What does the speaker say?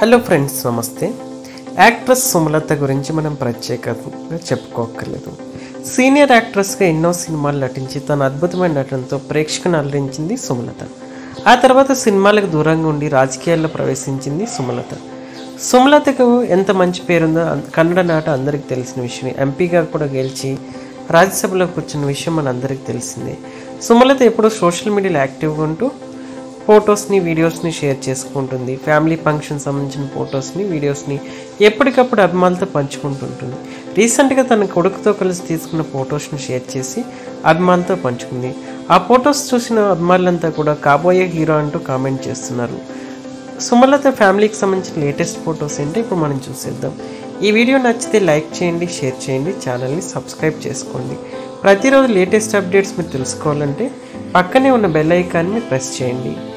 hello friends నమస్తే actress Sumalatha గురించి మనం ప్రత్యేకంగా చెప్పుకోక్కర్లేదు సీనియర్ యాక్ట్రెస్గా ఎన్నో సినిమాలు నటించి తన అద్భుతమైన నటనతో ప్రేక్షకులను అలరించింది సుమలత ఆ తర్వాత సినిమాలకు దూరంగా ఉండి రాజకీయాల్లో ప్రవేశించింది సుమలత సుమలతకు ఎంత మంచి పేరుందో అం- కన్నడ నాట అందరికీ తెలిసిన విషయమే ఎంపీగా కూడా గెలిచి రాజ్యసభలో కూర్చున్న విషయం మన అందరికీ తెలిసిందే సుమలత ఎప్పుడూ సోషల్ మీడియాలో యాక్టివ్గా ఉంటూ ఫొటోస్ని వీడియోస్ని షేర్ చేసుకుంటుంది ఫ్యామిలీ ఫంక్షన్ సంబంధించిన ఫొటోస్ని వీడియోస్ని ఎప్పటికప్పుడు అభిమానులతో పంచుకుంటుంటుంది రీసెంట్గా తన కొడుకుతో కలిసి తీసుకున్న ఫొటోస్ని షేర్ చేసి అభిమానులతో పంచుకుంది ఆ ఫొటోస్ చూసిన అభిమానులంతా కూడా కాబోయే హీరో అంటూ కామెంట్ చేస్తున్నారు సుమలత ఫ్యామిలీకి సంబంధించిన లేటెస్ట్ ఫొటోస్ ఏంటో ఇప్పుడు మనం చూసేద్దాం ఈ వీడియో నచ్చితే లైక్ చేయండి షేర్ చేయండి ఛానల్ని సబ్స్క్రైబ్ చేసుకోండి ప్రతిరోజు లేటెస్ట్ అప్డేట్స్ మీరు తెలుసుకోవాలంటే పక్కనే ఉన్న బెల్ ఐకాన్ని ప్రెస్ చేయండి